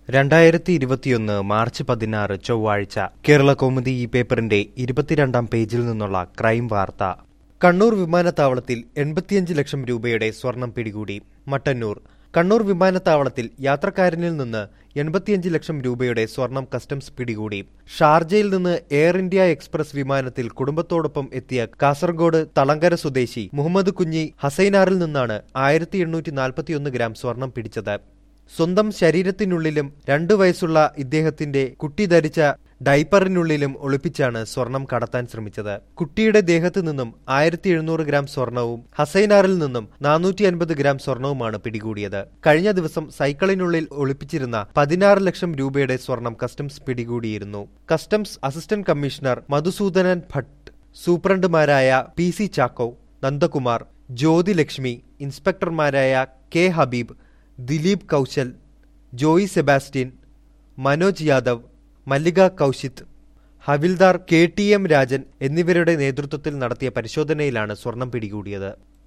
രണ്ടായിരത്തി ഇരുപത്തിയൊന്ന് മാർച്ച് പതിനാറ് ചൊവ്വാഴ്ച കേരള കൗമുദി ഈ പേപ്പറിന്റെ ഇരുപത്തിരണ്ടാം പേജിൽ നിന്നുള്ള ക്രൈം വാർത്ത കണ്ണൂർ വിമാനത്താവളത്തിൽ എൺപത്തിയഞ്ച് ലക്ഷം രൂപയുടെ സ്വർണം പിടികൂടി മട്ടന്നൂർ കണ്ണൂർ വിമാനത്താവളത്തിൽ യാത്രക്കാരനിൽ നിന്ന് എൺപത്തിയഞ്ച് ലക്ഷം രൂപയുടെ സ്വർണം കസ്റ്റംസ് പിടികൂടി ഷാർജയിൽ നിന്ന് എയർ ഇന്ത്യ എക്സ്പ്രസ് വിമാനത്തിൽ കുടുംബത്തോടൊപ്പം എത്തിയ കാസർഗോഡ് തളങ്കര സ്വദേശി മുഹമ്മദ് കുഞ്ഞി ഹസൈനാറിൽ നിന്നാണ് ആയിരത്തി എണ്ണൂറ്റി നാൽപ്പത്തിയൊന്ന് ഗ്രാം സ്വർണം പിടിച്ചത് സ്വന്തം ശരീരത്തിനുള്ളിലും രണ്ടു വയസ്സുള്ള ഇദ്ദേഹത്തിന്റെ കുട്ടി ധരിച്ച ഡൈപ്പറിനുള്ളിലും ഒളിപ്പിച്ചാണ് സ്വർണം കടത്താൻ ശ്രമിച്ചത് കുട്ടിയുടെ ദേഹത്തു നിന്നും ആയിരത്തി എഴുന്നൂറ് ഗ്രാം സ്വർണവും ഹസൈനാറിൽ നിന്നും നാനൂറ്റി അൻപത് ഗ്രാം സ്വർണവുമാണ് പിടികൂടിയത് കഴിഞ്ഞ ദിവസം സൈക്കിളിനുള്ളിൽ ഒളിപ്പിച്ചിരുന്ന പതിനാറ് ലക്ഷം രൂപയുടെ സ്വർണം കസ്റ്റംസ് പിടികൂടിയിരുന്നു customs assistant commissioner Madhusoodanan Bhatt സൂപ്രണ്ടുമാരായ പി സി ചാക്കോ നന്ദകുമാർ ജ്യോതി ലക്ഷ്മി ഇൻസ്പെക്ടർമാരായ K Habeeb Dileep Kaushal Joy Sebastian Manoj Yadav Mallika Koushith havildar K T M Rajan എന്നിവരുടെ നേതൃത്വത്തിൽ നടത്തിയ പരിശോധനയിലാണ് സ്വർണം പിടികൂടിയത്